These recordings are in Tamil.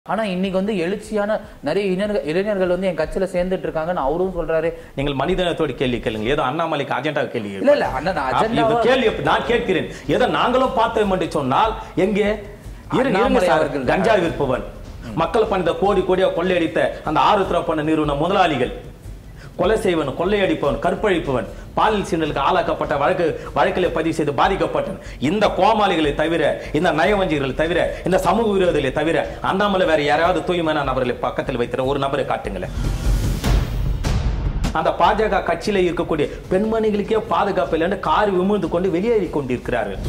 ஆனா இன்னைக்கு வந்து எழுச்சியான நிறைய இளைஞர்கள் இளைஞர்கள் வந்து என் கட்சியில சேர்ந்துட்டு இருக்காங்கன்னு அவரும் சொல்றாரு நீங்கள் மனிதனத்தோடு கேள்வி கேளுங்க ஏதோ அண்ணாமலைக்கு அஜெண்டா கேள்வி இல்ல இல்ல அண்ணா நான் அப்ப இப்ப அஜெண்டாவா கேள்வி அப்ப நான் கேட்கிறேன் ஏதோ நாங்களும் பார்த்தோம் என்று சொன்னால் எங்கே இருங்க, இருங்க அண்ணாமலை சார். அவர்கள் கஞ்சா விற்பவன் மக்கள் பணிந்த கோடி கோடியா கொள்ளையடித்த அந்த ஆருத்ரா பண்ண நிறுவன முதலாளிகள் கொலை செய்வன் கொள்ளையடிப்பவன் கற்பழிப்பவன் பாலியல் சீண்டலுக்கு ஆளாக்கப்பட்ட வழக்கு வழக்கிலே பதிவு செய்து பாதிக்கப்பட்டவன் இந்த கோமாளிகளை தவிர இந்த நயவஞ்சிகளை தவிர இந்த சமூக விரோதிகளை தவிர அண்ணாமலை வேற யாராவது தூய்மையான நபர்களை பக்கத்தில் வைத்திர ஒரு நபரை காட்டுங்களேன் அந்த பாஜக கட்சியில இருக்கக்கூடிய பெண்மணிகளுக்கே பாதுகாப்பு இல்லைன்னு கார் விமுழ்ந்து கொண்டு வெளியேறி கொண்டிருக்கிறார்கள்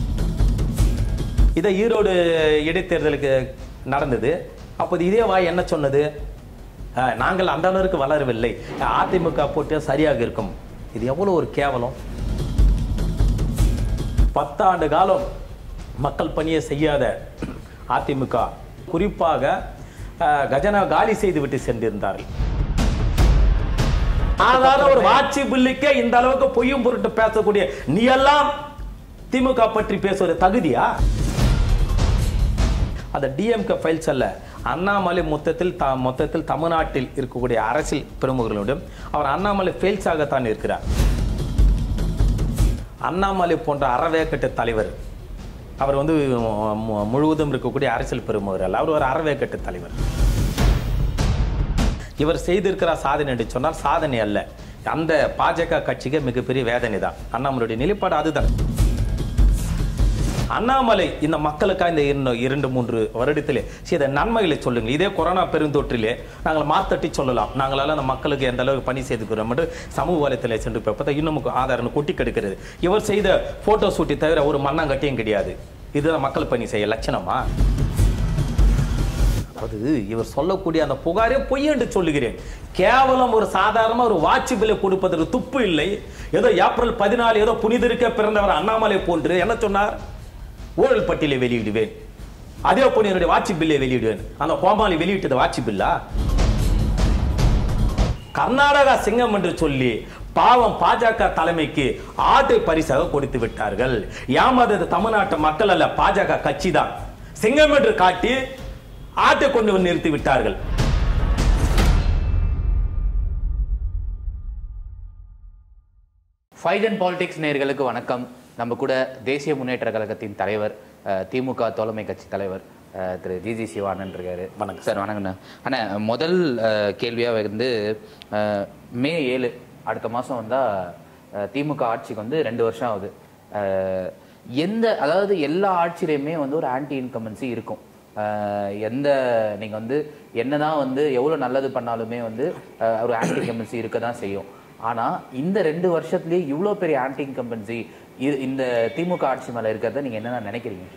இதை ஈரோடு இடைத்தேர்தலுக்கு நடந்தது அப்போது இதே வாய் என்ன சொன்னது அஹ், நாங்கள் அந்த அளவுக்கு வளரவில்லை அதிமுக போட்டு சரியாக இருக்கும் இது எவ்வளவு ஒரு கேவலம் பத்தாண்டு காலம் மக்கள் பணியை செய்யாத அதிமுக குறிப்பாக அஹ், கஜனா காலி செய்து விட்டு சென்றிருந்தார்கள் சாதாரண ஒரு வாட்சி பில்லுக்கே இந்த அளவுக்கு பொய்யும் பொருட்டு பேசக்கூடிய நீ எல்லாம் திமுக பற்றி பேசுவது தகுதியா அந்த டிஎம்கே ஃபைல்ஸ் அல்ல அண்ணாமலை மொத்தத்தில் த மொத்தத்தில் தமிழ்நாட்டில் இருக்கக்கூடிய அரசியல் பிரமுகர்களுடன் அவர் அண்ணாமலை ஃபெயில்ஸாகத்தான் இருக்கிறார் அண்ணாமலை போன்ற அறவேக்கட்டு தலைவர் அவர் வந்து மு- முழுவதும் இருக்கக்கூடிய அரசியல் பிரமுகர் அல்ல அவர் ஒரு அறவேக்கட்டு தலைவர் இவர் செய்திருக்கிற சாதனை என்று சொன்னால் சாதனை அல்ல அந்த பாஜக கட்சிக்கு மிகப்பெரிய வேதனை தான் அண்ணாமலையுடைய நிலைப்பாடு அதுதான் அண்ணாமலை இந்த மக்களுக்காக இந்த இரண்டு- இரண்டு மூன்று வருடத்திலே செய்த நன்மைகளை சொல்லுங்க இதே கொரோனா பெருந்தொற்றிலே நாங்கள் மாத்தட்டி சொல்லலாம் நாங்களால அந்த மக்களுக்கு எந்த அளவுக்கு பணி செய்துக்கிறோம் என்று சமூக வலைத்தளத்தில் சென்று பார்த்தா இன்னும் ஆதாரம் கொட்டி கெடுக்கிறது இவர் செய்த போட்டோ ஷூட்டை தவிர ஒரு மண்ணாங்கட்டியும் கிடையாது இதுதான் மக்கள் பணி செய்ய லட்சணமா அதாவது இவர் சொல்லக்கூடிய அந்த புகாரே பொய் என்று சொல்லுகிறேன் கேவலம் ஒரு சாதாரண ஒரு வாட்சி பில்லை கொடுப்பதற்கு துப்பு இல்லை ஏதோ ஏப்ரல் பதினாலு ஏதோ புனிதருக்கே பிறந்தவர் அண்ணாமலை போன்று என்ன சொன்னார் ஊழல் பட்டியலை வெளியிடுவேன் அதே போல என்னுடைய வாட்சி பில்லை வெளியிடுவேன் அந்த கோமாளி வெளியிட்டது வாட்சி பில்லா கர்நாடகா சிங்கம் என்று சொல்லி பாவம் பாஜக தலைமைக்கு ஆட்டை பரிசாக கொடுத்து விட்டார்கள் ஏமாந்தது தமிழ்நாட்டு மக்கள் அல்ல பாஜக கட்சி தான் சிங்கம் என்று காட்டி ஆட்டை கொண்டு வந்து நிறுத்தி விட்டார்கள் ஃபைட் அண்ட் பாலிடிக்ஸ் நேயர்களுக்கு வணக்கம் நம்ம கூட தேசிய முன்னேற்ற கழகத்தின் தலைவர் அஹ், திமுக தோழமை கட்சி தலைவர் அஹ், திரு ஜிஜி சிவானன் இருக்காரு வணக்கம். சார் வணக்கண்ணா அண்ணா முதல் அஹ், கேள்வியா வந்து அஹ், மே ஏழு அடுத்த மாசம் வந்தா அஹ், திமுக ஆட்சிக்கு வந்து ரெண்டு வருஷம் ஆகுது அஹ், எந்த அதாவது எல்லா ஆட்சியிலையுமே வந்து ஒரு ஆன்டி இன்கம்பன்சி இருக்கும் அஹ், எந்த நீங்க வந்து என்னதான் வந்து எவ்வளவு நல்லது பண்ணாலுமே வந்து அஹ், ஒரு ஆன்டி இன்கம்பன்சி இருக்க தான் செய்யும் ஆனா இந்த ரெண்டு வருஷத்துலயே இவ்ளோ பெரிய ஆன்டி இன்கம்பன்சி இந்த திமுக ஆட்சி மேல இருக்கிறத நீங்க என்ன நினைக்கிறீங்க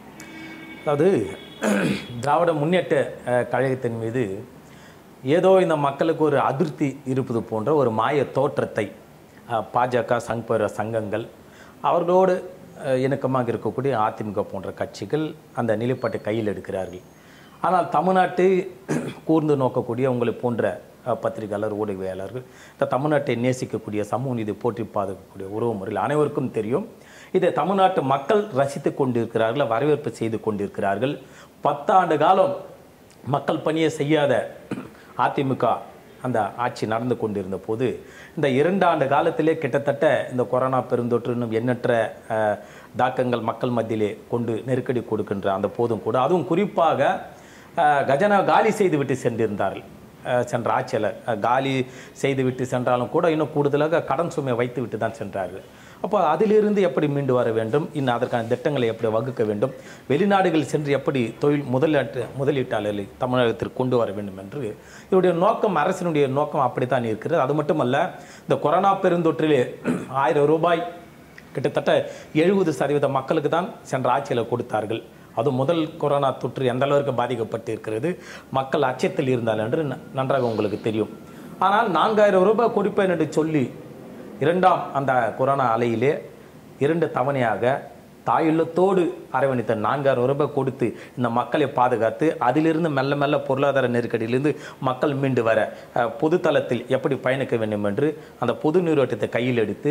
அதாவது திராவிட முன்னேற்ற அஹ், கழகத்தின் மீது ஏதோ இந்த மக்களுக்கு ஒரு அதிருப்தி இருப்பது போன்ற ஒரு மாய தோற்றத்தை அஹ், பாஜக சங்பர சங்கங்கள் அவர்களோடு அஹ், இணக்கமாக இருக்கக்கூடிய அதிமுக போன்ற கட்சிகள் அந்த நிலைப்பாட்டை கையில் எடுக்கிறார்கள் ஆனால் தமிழ்நாட்டை கூர்ந்து நோக்கக்கூடிய உங்களை போன்ற அஹ், பத்திரிகையாளர் ஊடகவியலாளர்கள் இந்த தமிழ்நாட்டை நேசிக்கக்கூடிய சமூக நீதி போற்றி பாதுகாக்கக்கூடிய உறவு முறையில் அனைவருக்கும் தெரியும் இதை தமிழ்நாட்டு மக்கள் ரசித்து கொண்டிருக்கிறார்கள் வரவேற்பு செய்து கொண்டிருக்கிறார்கள் பத்தாண்டு காலம் மக்கள் பணியை செய்யாத அதிமுக அந்த ஆட்சி நடந்து கொண்டிருந்த போது இந்த இரண்டு ஆண்டு காலத்திலே கிட்டத்தட்ட இந்த கொரோனா பெருந்தொற்று இன்னும் எண்ணற்ற அஹ், தாக்கங்கள் மக்கள் மத்தியிலே கொண்டு நெருக்கடி கொடுக்கின்ற அந்த போதும் கூட அதுவும் குறிப்பாக அஹ், கஜனா காலி செய்து விட்டு சென்றிருந்தார்கள் அஹ், சென்ற ஆட்சியாளர் அஹ், காலி செய்து விட்டு சென்றாலும் கூட இன்னும் கூடுதலாக கடன் சுமையை வைத்து விட்டு தான் சென்றார்கள் அப்போ அதிலிருந்து எப்படி மீண்டு வர வேண்டும் இன்னும் அதற்கான திட்டங்களை எப்படி வகுக்க வேண்டும் வெளிநாடுகள் சென்று எப்படி தொழில் முதலீட்டு முதலீட்டாளர்களை தமிழகத்திற்கு கொண்டு வர வேண்டும் என்று இவருடைய நோக்கம் அரசினுடைய நோக்கம் அப்படித்தான் இருக்கிறது அது மட்டுமல்ல இந்த கொரோனா பெருந்தொற்றிலே ஆயிரம் ரூபாய் கிட்டத்தட்ட எழுபது சதவீத மக்களுக்கு தான் சென்ற ஆட்சியில் கொடுத்தார்கள் அது முதல் கொரோனா தொற்று எந்த அளவிற்கு பாதிக்கப்பட்டு இருக்கிறது மக்கள் அச்சத்தில் இருந்தால் என்று ந- நன்றாக உங்களுக்கு தெரியும் ஆனால் நான்காயிரம் ரூபாய் கொடுப்பேன் என்று சொல்லி இரண்டாம் அந்த கொரோனா அலையிலே இரண்டு தவணையாக தாயுள்ளத்தோடு அரவணைத்த நான்காயிரம் ரூபாய் கொடுத்து இந்த மக்களை பாதுகாத்து அதிலிருந்து மெல்ல மெல்ல பொருளாதார நெருக்கடியிலிருந்து மக்கள் மீண்டு வர அஹ், பொதுத்தளத்தில் எப்படி பயணிக்க வேண்டும் என்று அந்த பொது நீரோட்டத்தை கையில் எடுத்து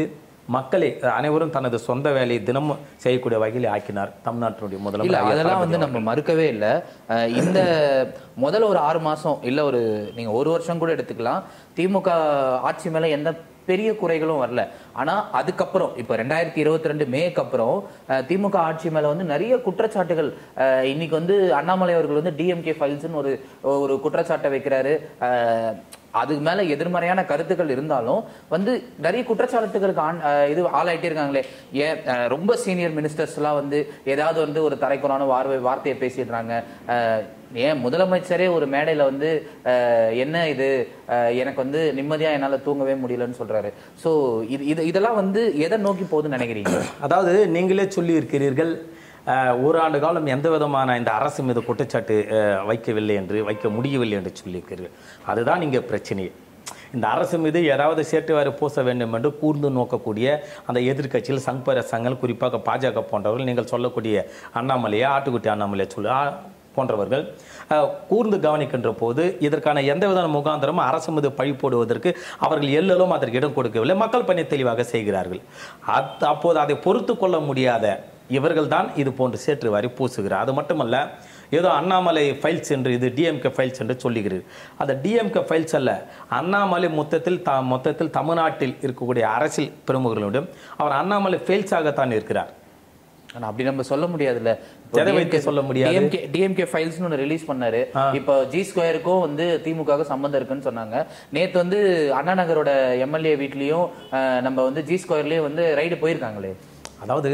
மக்களை அனைவரும் தனது சொந்த வேலையை தினமும் செய்யக்கூடிய வகையில் ஆக்கினார் தமிழ்நாட்டினுடைய இல்ல முதலமைச்சர் ஐயா அதெல்லாம் தளபதி வந்து நம்ம மறுக்கவே இல்ல அஹ் இந்த முதல்ல ஒரு ஆறு மாசம் இல்ல ஒரு நீங்க ஒரு வருஷம் கூட எடுத்துக்கலாம் திமுக ஆட்சி மேல எந்த பெரிய குறைகளும் வரல ஆனா அதுக்கப்புறம் இப்ப ரெண்டாயிரத்தி இருபத்தி ரெண்டு மேக்கு அப்புறம் அஹ், திமுக ஆட்சி மேல வந்து நிறைய குற்றச்சாட்டுகள் அஹ், இன்னைக்கு வந்து அண்ணாமலை அவர்கள் வந்து டிஎம்கே ஃபைல்ஸ்னு ஒரு ஒரு குற்றச்சாட்டை வைக்கிறாரு அஹ், அதுக்கு மேல எதிர்மறையான கருத்துக்கள் இருந்தாலும் வந்து நிறைய குற்றச்சாட்டுகளுக்கு ஆண்- அஹ் இது ஆளாயிட்டே இருக்காங்களே ஏன் அஹ் ரொம்ப சீனியர் மினிஸ்டர்ஸ் எல்லாம் வந்து ஏதாவது வந்து ஒரு தரைக்குறான வார்வை வார்த்தையை பேசிடுறாங்க அஹ் ஏன் முதலமைச்சரே ஒரு மேடையில வந்து அஹ் என்ன இது அஹ் எனக்கு வந்து நிம்மதியா என்னால தூங்கவே முடியலன்னு சொல்றாரு சோ இது இது இதெல்லாம் வந்து எதை நோக்கி போகுதுன்னு நினைக்கிறீங்க அதாவது நீங்களே சொல்லி இருக்கிறீர்கள் அஹ், ஒரு ஆண்டு காலம் எந்த விதமான இந்த அரசு மீது குற்றச்சாட்டு அஹ், வைக்கவில்லை என்று வைக்க முடியவில்லை என்று சொல்லியிருக்கிறீர்கள் அதுதான் இங்கே பிரச்சனை இந்த அரசு மீது ஏதாவது சேட்டுவாரி பூச வேண்டும் என்று கூர்ந்து நோக்கக்கூடிய அந்த எதிர்க்கட்சியில் சங்பர சங்கங்கள் குறிப்பாக பாஜக போன்றவர்கள் நீங்கள் சொல்லக்கூடிய அண்ணாமலையா ஆட்டுக்குட்டி அண்ணாமலையா சொல்லு ஆ- போன்றவர்கள் அஹ், கூர்ந்து கவனிக்கின்ற போது இதற்கான எந்த விதமான முகாந்திரமும் அரசு மீது பழி போடுவதற்கு அவர்கள் எல்லலும் அதற்கு இடம் கொடுக்கவில்லை மக்கள் பணி தெளிவாக செய்கிறார்கள் அத் அப்போது அதை பொறுத்து கொள்ள முடியாத இவர்கள் தான் இது போன்று சேற்று வாரி பூசுகிறார் அது மட்டுமல்ல ஏதோ அண்ணாமலை ஃபைல்ஸ் என்று இது டிஎம்கே ஃபைல்ஸ் என்று சொல்லுகிறது அந்த டிஎம்கே ஃபைல்ஸ் அல்ல அண்ணாமலை மொத்தத்தில் த மொத்தத்தில் தமிழ்நாட்டில் இருக்கக்கூடிய அரசியல் பிரமுகர்களுடன் அவர் அண்ணாமலை ஃபெயில்ஸாகத்தான் இருக்கிறார் ஆனா அப்படி நம்ம சொல்ல முடியாதுல்ல எதை வைத்து சொல்ல முடியாது? டிஎம்கே டிஎம்கே ஃபைல்ஸ்னு ஒன்று ரிலீஸ் பண்ணாரு இப்போ ஜி ஸ்கொயருக்கும் வந்து திமுக சம்பந்தம் இருக்குன்னு சொன்னாங்க நேத்து வந்து அண்ணா நகரோட எம்எல்ஏ வீட்லயும் அஹ், நம்ம வந்து ஜி ஸ்கொயர்லயும் வந்து ரைடு போயிருக்காங்களே அதாவது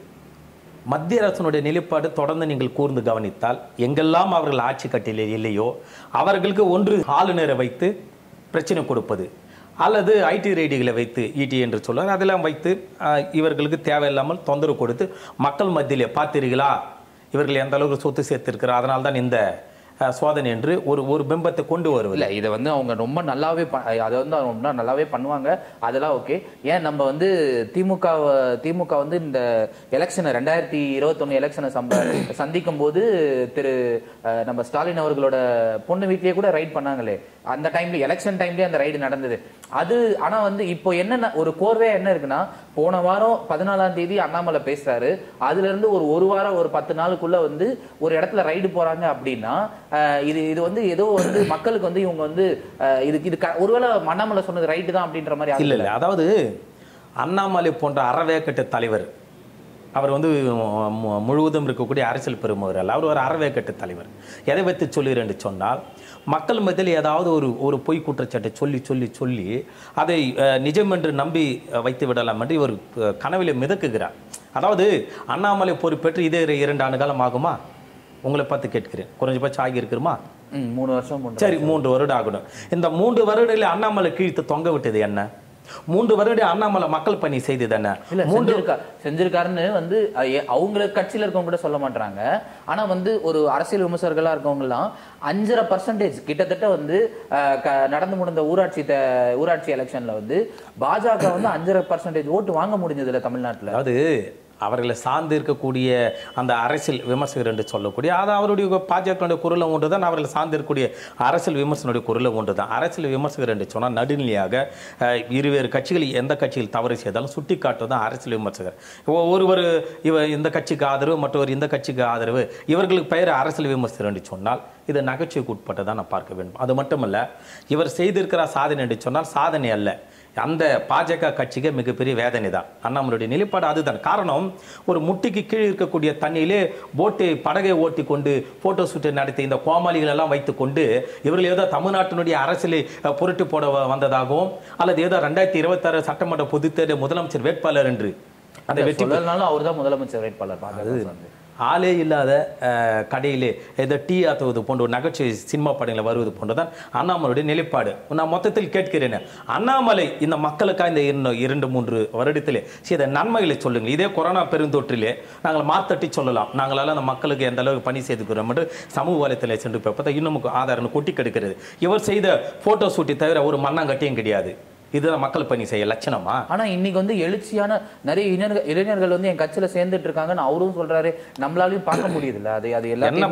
மத்திய அரசினுடைய நிலைப்பாடு தொடர்ந்து நீங்கள் கூர்ந்து கவனித்தால் எங்கெல்லாம் அவர்கள் ஆட்சி கட்டிலே இல்லையோ அவர்களுக்கு ஒன்று ஆளுநரை வைத்து பிரச்சனை கொடுப்பது அல்லது ஐடி ரெய்டிகளை வைத்து இடி என்று சொல்வார் அதெல்லாம் வைத்து ஆஹ், இவர்களுக்கு தேவையில்லாமல் தொந்தரவு கொடுத்து மக்கள் மத்தியிலே பார்த்தீர்களா இவர்கள் எந்த அளவுக்கு சொத்து சேர்த்திருக்கிறார் அதனால தான் இந்த ஆஹ், சோதனை என்று ஒரு ஒரு பிம்பத்தை கொண்டு வருவது இல்ல இதை வந்து அவங்க ரொம்ப நல்லாவே ப- அதை வந்து அவங்க ரொம்ப நல்லாவே பண்ணுவாங்க அதெல்லாம் ஓகே ஏன் நம்ம வந்து திமுக வ- திமுக வந்து இந்த எலெக்ஷனை ரெண்டாயிரத்தி இருபத்தொன்னு எலெக்ஷனை சம்ப சந்திக்கும் போது திரு அஹ், நம்ம ஸ்டாலின் அவர்களோட பொண்ணு வீட்லயே கூட ரைட் பண்ணாங்களே அந்த டைம்ல எலெக்ஷன் டைம்லயே அந்த ரைடு நடந்தது அது ஆனா வந்து இப்போ என்னென்ன ஒரு கோர்வையா என்ன இருக்குன்னா போன வாரம் பதினாலாம் தேதி அண்ணாமலை பேசுறாரு அதுல இருந்து ஒரு ஒரு வாரம் ஒரு பத்து நாளுக்குள்ள வந்து ஒரு இடத்துல ரைடு போறாங்க அப்படின்னா அஹ், இது இது வந்து ஏதோ வந்து மக்களுக்கு வந்து இவங்க வந்து அஹ், இதுக்கு இது க- ஒருவேளை அண்ணாமலை சொன்னது ரைட்டு தான் அப்படின்ற மாதிரி இல்ல ஆகுது. இல்ல அதாவது அண்ணாமலை போன்ற அறவேக்கட்டு தலைவர் அவர் வந்து மு- முழுவதும் இருக்கக்கூடிய அரசியல் பெருமவர் அல்ல அவர் ஒரு அறவேக்கட்டு தலைவர் எதை வைத்து சொல்லுகிறேன் என்று சொன்னால் மக்கள் மத்தியில் ஏதாவது ஒரு ஒரு பொய் குற்றச்சாட்டை சொல்லி சொல்லி சொல்லி அதை அஹ், நிஜம் என்று நம்பி அஹ், வைத்து விடலாம் என்று இவர் அஹ், கனவிலே மிதக்குகிறார் அதாவது அண்ணாமலை பொறுப்பேற்று இதே இரு- இரண்டு ஆண்டு காலம் ஆகுமா உங்களை பார்த்து கேட்கிறேன் குறைஞ்சபட்சம் ஆகி இருக்குமா ம், மூணு வருஷம் மூணு சரி மூன்று வருடம் ஆகணும் இந்த மூன்று வருடத்தில் அண்ணாமலை கீழ்த்து தொங்க விட்டது என்ன மூன்று வருடம் அண்ணாமலை மக்கள் பணி செய்தது என்ன இல்ல செஞ்சிருக்கா செஞ்சிருக்காருன்னு வந்து அஹ், எ- அவங்க கட்சியில இருக்கவங்க கூட சொல்ல மாட்டாங்க ஆனா வந்து ஒரு அரசியல் விமர்சகர்களா இருக்கவங்க எல்லாம் அஞ்சரை பர்சன்டேஜ் கிட்டத்தட்ட வந்து அஹ், க- நடந்து முடிந்த ஊராட்சி த- ஊராட்சி எலெக்ஷன்ல வந்து பாஜக வந்து அஞ்சரை பர்சன்டேஜ் ஓட்டு வாங்க முடிஞ்சது இல்ல தமிழ்நாட்டுல அதாவது அவர்களை சார்ந்து இருக்கக்கூடிய அந்த அரசியல் விமர்சகர் என்று சொல்லக்கூடிய அது அவருடைய பாஜகனுடைய குரலும் ஒன்று தான் அவர்களை சார்ந்து இருக்கக்கூடிய அரசியல் விமர்சனுடைய குரலும் ஒன்று தான் அரசியல் விமர்சகர் என்று சொன்னால் நடுநிலையாக அஹ், இருவேறு கட்சிகள் எந்த கட்சியில் தவறு செய்தாலும் சுட்டி காட்டுவது தான் அரசியல் விமர்சகர் ஒ- ஒருவர் இவ இந்த கட்சிக்கு ஆதரவு மற்றவர் இந்த கட்சிக்கு ஆதரவு இவர்களுக்கு பெயர் அரசியல் விமர்சகர் என்று சொன்னால் இது நகைச்சுவைக்கு உட்பட்டதான் நான் பார்க்க வேண்டும் அது மட்டுமல்ல இவர் செய்திருக்கிற சாதனை என்று சொன்னால் சாதனை அல்ல அந்த பாஜக கட்சிக்கு மிகப்பெரிய வேதனை தான் அண்ணாமலையுடைய நிலைப்பாடு அதுதான் காரணம் ஒரு முட்டிக்கு கீழ் இருக்கக்கூடிய தண்ணியிலே போட்டை படகை ஓட்டி கொண்டு போட்டோ ஷூட்டை நடத்தி இந்த கோமாளிகள் எல்லாம் வைத்துக்கொண்டு இவர்கள் ஏதோ தமிழ்நாட்டினுடைய அரசியலை அஹ், புரட்டி போட வ- வந்ததாகவும் அல்லது ஏதோ ரெண்டாயிரத்தி இருபத்தாறு சட்டமன்ற பொதுத்தேர்தல் முதலமைச்சர் வேட்பாளர் என்று அந்த வெற்றி சொல்லனாலும் அவர் தான் முதலமைச்சர் வேட்பாளர் பாஜக சார்ந்து. ஆளே இல்லாத அஹ், கடையிலே ஏதோ டீ ஆத்துவது போன்ற ஒரு நகைச்சுவை சினிமா படங்களில் வருவது போன்றதான் அண்ணாமலையுடைய நிலைப்பாடு நான் மொத்தத்தில் கேட்கிறேன் அண்ணாமலை இந்த மக்களுக்காக இந்த இன்னும் இரண்டு மூன்று வருடத்திலே செய்த நன்மைகளை சொல்லுங்கள் இதே கொரோனா பெருந்தொற்றிலே நாங்கள் மாத்தட்டி சொல்லலாம் நாங்களால அந்த மக்களுக்கு எந்த அளவுக்கு பணி செய்துக்கிறோம் என்று சமூக வலைத்தளத்தில் சென்று பார்த்தா இன்னும் ஆதாரம் கொட்டி கெடுக்கிறது இவர் செய்த போட்டோ ஷூட்டை தவிர ஒரு மண்ணாங்கட்டியும் கிடையாது இதுதான் மக்கள் பணி செய்ய லட்சணமா ஆனா இன்னைக்கு வந்து எழுச்சியான நிறைய இளைஞர்கள் இளைஞர்கள் வந்து என் கட்சியில சேர்ந்துட்டு இருக்காங்கன்னு அவரும் சொல்றாரு நம்மளாலையும் பார்க்க முடியுதுல்ல அது அது எல்லாத்தையுமே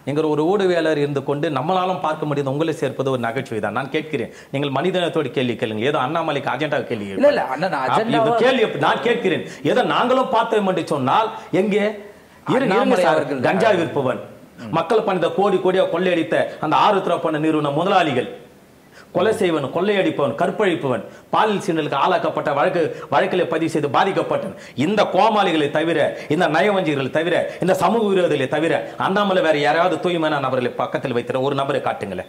நீங்கள் ஒரு ஊடகவியலாளர் இருந்து கொண்டு நம்மளாலும் பார்க்க முடியாது உங்களை சேர்ப்பது ஒரு நகைச்சுவை தான் நான் கேட்கிறேன் நீங்கள் மனிதனத்தோடு கேள்வி கேளுங்க ஏதோ அண்ணாமலைக்கு அஜெண்டா கேள்வி இல்ல இல்ல அண்ணா நான் அப்படி இந்த அஜெண்டாவா கேள்வி அப்படி நான் கேட்கிறேன் ஏதோ நாங்களும் பார்த்தோம் என்று சொன்னால் எங்கே இரு- இருங்க அண்ணாமலை சார். அவர்கள் கஞ்சா விற்பவன் மக்கள் பணித கோடி கோடியா கொள்ளையடித்த அந்த ஆருத்ரா பண்ண நிறுவன முதலாளிகள் கொலை செய்வன் கொள்ளையடிப்பவன் கற்பழிப்பவன் பாலியல் சீண்டலுக்கு ஆளாக்கப்பட்ட வழக்கு வழக்கிலே பதிவு செய்து பாதிக்கப்பட்டவன் இந்த கோமாளிகளை தவிர இந்த நயவஞ்சிகளை தவிர இந்த சமூக விரோதிகளை தவிர அண்ணாமலை வேற யாராவது தூய்மையான நபர்களை பக்கத்தில் வைத்திர ஒரு நபரை காட்டுங்களேன்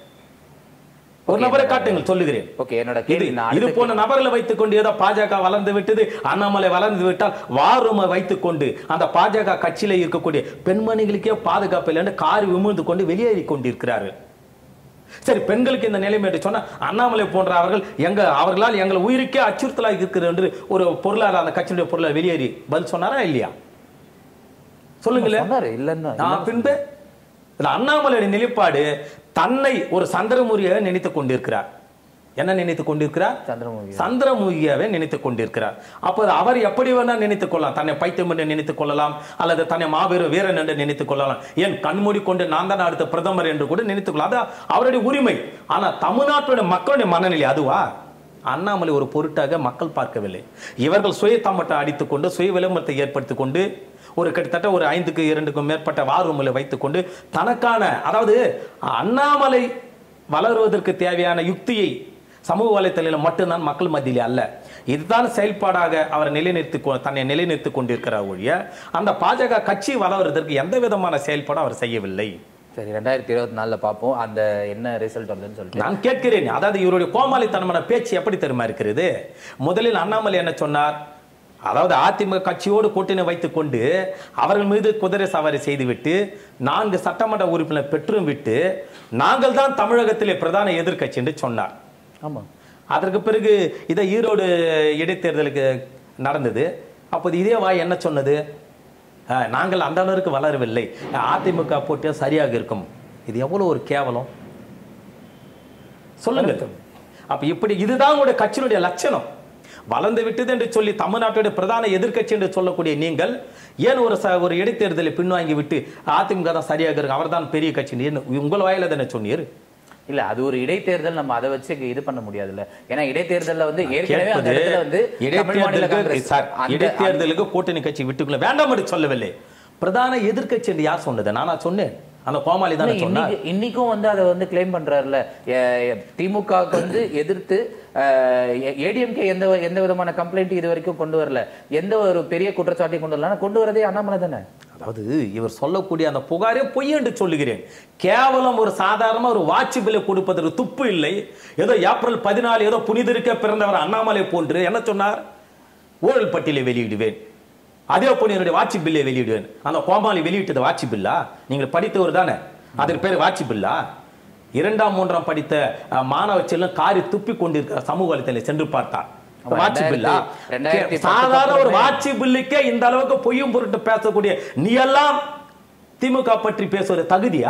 ஒரு நபரை காட்டுங்கள் சொல்லுகிறேன் ஓகே என்னோட இது கேள்வி நான் இது அடுத்த போன்ற நபர்களை வைத்துக் கொண்டு ஏதோ பாஜக வளர்ந்து விட்டது அண்ணாமலை வளர்ந்து விட்டால் வாரூமை வைத்துக் கொண்டு அந்த பாஜக கட்சியில இருக்கக்கூடிய பெண்மணிகளுக்கே பாதுகாப்பு இல்லைன்னு கார் விமுழ்ந்து கொண்டு வெளியேறி கொண்டிருக்கிறார்கள் சரி பெண்களுக்கு இந்த நிலைமை என்று சொன்னா அண்ணாமலை போன்ற அவர்கள் எங்க அவர்களால் எங்கள் உயிருக்கே அச்சுறுத்தலாக இருக்கிறது என்று ஒரு பொருளாதார அந்த கட்சியினுடைய பொருளாதார வெளியேறி பதில் சொன்னாரா இல்லையா சொல்லுங்களேன் சொன்னாரு இல்லன்னா நான் பின்பு இதுல அண்ணாமலையுடைய நிலைப்பாடு தன்னை ஒரு சந்திரமுறியாக நினைத்துக் கொண்டிருக்கிறார் என்ன நினைத்துக் கொண்டிருக்கிறார் சந்திரமுகி சந்திரமுகியாவே நினைத்துக் கொண்டிருக்கிறார் அப்போது அவர் எப்படி வேணா நினைத்துக் கொள்ளலாம் தன்னை பைத்தியம் என்று நினைத்துக் கொள்ளலாம் அல்லது தன்னை மாபெரும் வீரன் என்று நினைத்துக் கொள்ளலாம் ஏன் கண்மூடி கொண்டு நான் தான் அடுத்த பிரதமர் என்று கூட நினைத்துக் கொள்ளலாம் அது அவருடைய உரிமை ஆனா தமிழ்நாட்டுடைய மக்களுடைய மனநிலை அதுவா அண்ணாமலை ஒரு பொருட்டாக மக்கள் பார்க்கவில்லை இவர்கள் சுய தம்மட்டை அடித்துக்கொண்டு சுய விளம்பரத்தை ஏற்படுத்திக் கொண்டு ஒரு கிட்டத்தட்ட ஒரு ஐந்துக்கு இரண்டுக்கும் மேற்பட்ட வாரூமில் வைத்துக்கொண்டு தனக்கான அதாவது அண்ணாமலை வளருவதற்கு தேவையான யுக்தியை சமூக வலைத்தளத்தில் மட்டும்தான் மக்கள் மத்தியிலே அல்ல இதுதான் செயல்பாடாக அவர் நிலைநிறுத்தி கொ- தன்னை நிலைநிறுத்திக் கொண்டிருக்கிறார் ஒழிய அந்த பாஜக கட்சி வளர்வதற்கு எந்த விதமான செயல்பாடும் அவர் செய்யவில்லை சரி ரெண்டாயிரத்தி இருபத்தி நாலுல பார்ப்போம் அந்த என்ன ரிசல்ட் வருதுன்னு சொல்லிட்டு நான் கேட்கிறேன் அதாவது இவருடைய கோமாளித்தனமான பேச்சு எப்படி தெரியுமா இருக்கிறது முதலில் அண்ணாமலை என்ன சொன்னார் அதாவது அதிமுக கட்சியோடு கூட்டணி வைத்துக் கொண்டு அவர்கள் மீது குதிரை சவாரி செய்துவிட்டு நான்கு சட்டமன்ற உறுப்பினர் பெற்றும் விட்டு நாங்கள் தான் தமிழகத்திலே பிரதான எதிர்க்கட்சி என்று சொன்னார் ஆமா அதற்கு பிறகு இதை ஈரோடு இடைத்தேர்தலுக்கு நடந்தது அப்போது இதே வாய் என்ன சொன்னது அஹ், நாங்கள் அந்த அளவுக்கு வளரவில்லை அதிமுக போட்டியா சரியாக இருக்கும் இது எவ்வளவு ஒரு கேவலம் சொல்லுங்க அப்ப இப்படி இதுதான் உங்களுடைய கட்சியினுடைய லட்சணம் வளர்ந்து விட்டது என்று சொல்லி தமிழ்நாட்டுடைய பிரதான எதிர்க்கட்சி என்று சொல்லக்கூடிய நீங்கள் ஏன் ஒரு ச- ஒரு இடைத்தேர்தலை பின்வாங்கி விட்டு அதிமுக தான் சரியாக இருக்கு அவர்தான் பெரிய கட்சி ஏன் உங்கள் வாயில தானே சொன்னீர் இல்ல அது ஒரு இடைத்தேர்தல் நம்ம அதை வச்சு இது பண்ண முடியாதுல்ல ஏன்னா இடைத்தேர்தல்ல வந்து ஏற்கனவே அந்த கேட்பது இடத்துல வந்து தமிழ் மாநில இடைத்தேர்தலுக்கு காங்கிரஸ் சார், அந்த- இடைத்தேர்தலுக்கு கூட்டணி கட்சி விட்டுக்குள்ள வேண்டாம் என்று சொல்லவில்லை பிரதான எதிர்க்கட்சி என்று யார் சொன்னது நானா சொன்னேன் அந்த கோமாளி தானே சொன்னார் இன்னைக்கு- இன்னைக்கும் வந்து அதை வந்து கிளைம் பண்றாருல திமுக வந்து எதிர்த்து ஏடிஎம்கே எந்த எந்த விதமான கம்ப்ளைண்ட் இது வரைக்கும் கொண்டு வரல எந்த ஒரு பெரிய குற்றச்சாட்டையும் கொண்டு வரல ஆனா கொண்டு வரதே அண்ணாமலை தானே அதாவது இவர் சொல்லக்கூடிய அந்த புகாரே பொய் என்று சொல்லுகிறேன் கேவலம் ஒரு சாதாரண ஒரு வாட்சி பில்லை கொடுப்பதற்கு துப்பு இல்லை ஏதோ ஏப்ரல் பதினாலு ஏதோ புனிதருக்கே பிறந்தவர் அண்ணாமலை போன்று என்ன சொன்னார் ஊழல் பட்டியலை வெளியிடுவேன் அதே போல என்னுடைய வாட்சி பில்லை வெளியிடுவேன் அந்த கோமாளி வெளியிட்டது வாட்சி பில்லா நீங்கள் படித்தவர் தானே அதற்கு பேர் வாட்சி பில்லா இரண்டாம் மூன்றாம் படித்த அஹ், மாணவ செல்லும் காரி துப்பி கொண்டிருக்கிற சமூக வலைத்தளத்தில் சென்று பார்த்தார் ஆமா, வாட்சி பில்லா ரெண்டாயிரத்தி பத்துக்கு சாதாரண ஒரு அப்புறமே- ஆட்சி பில்லுக்கே இந்த அளவுக்கு பொய்யும் பொருட்டு பேசக்கூடிய நீ எல்லாம் திமுக பற்றி பேசுவது தகுதியா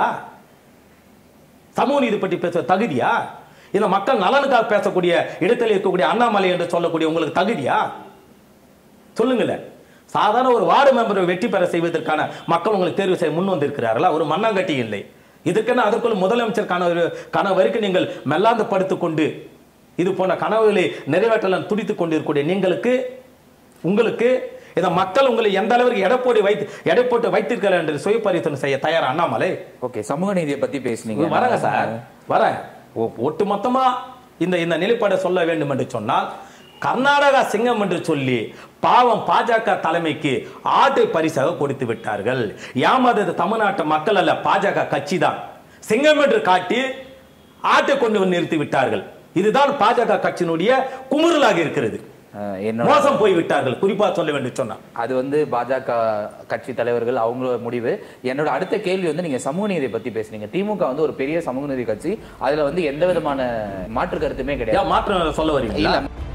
சமூக நீதி பற்றி பேசுவது தகுதியா இந்த மக்கள் நலனுக்காக பேசக்கூடிய இடத்தில் இருக்கக்கூடிய அண்ணாமலை என்று சொல்லக்கூடிய உங்களுக்கு தகுதியா சொல்லுங்களேன் சாதாரண ஒரு வார்டு மெம்பரை வெற்றி பெற செய்வதற்கான மக்கள் உங்களுக்கு தேர்வு செய்ய முன் வந்திருக்கிறார்களா ஒரு மண்ணாங்கட்டி இல்லை இதுக்கென்ன அதற்குள்ள முதலமைச்சர் கனவு கனவு வரைக்கும் நீங்கள் மெல்லாந்து படுத்துக்கொண்டு இது போன்ற கனவுகளை நிறைவேற்றலாம் துடித்துக் கொண்டிருக்கக்கூடிய நீங்களுக்கு உங்களுக்கு இந்த மக்கள் உங்களை எந்த அளவிற்கு எடை போட்டு வைத்து எடை போட்டு வைத்திருக்கிறார் என்று சுய பரிசோதனை செய்ய தயார் அண்ணாமலை ஓகே சமூக நீதியை பத்தி பேசுனீங்க வரேங்க சார் வரேன் ஒ- ஒட்டு மொத்தமா இந்த இந்த நிலைப்பாடை சொல்ல வேண்டும் என்று சொன்னால் கர்நாடகா சிங்கம் என்று சொல்லி பாவம் பாஜக தலைமைக்கு ஆட்டை பரிசாக கொடுத்து விட்டார்கள் ஏமாதது தமிழ்நாட்டு மக்கள் அல்ல பாஜக கட்சி தான் சிங்கம் என்று காட்டி ஆட்டை கொண்டு வந்து நிறுத்தி விட்டார்கள் இதுதான் பாஜக கட்சியினுடைய குமுறலாக இருக்கிறது அஹ், என்னோட மோசம் போய் விட்டார்கள் குறிப்பா சொல்ல வேண்டும் சொன்னா அது வந்து பாஜக கட்சி தலைவர்கள் அவங்களோட முடிவு என்னோட அடுத்த கேள்வி வந்து நீங்க சமூக நீதியை பத்தி பேசுனீங்க திமுக வந்து ஒரு பெரிய சமூக நீதி கட்சி அதுல வந்து எந்த விதமான மாற்று கருத்துமே கிடையாது ஏன் மாற்றம் சொல்ல வரீங்களா இல்ல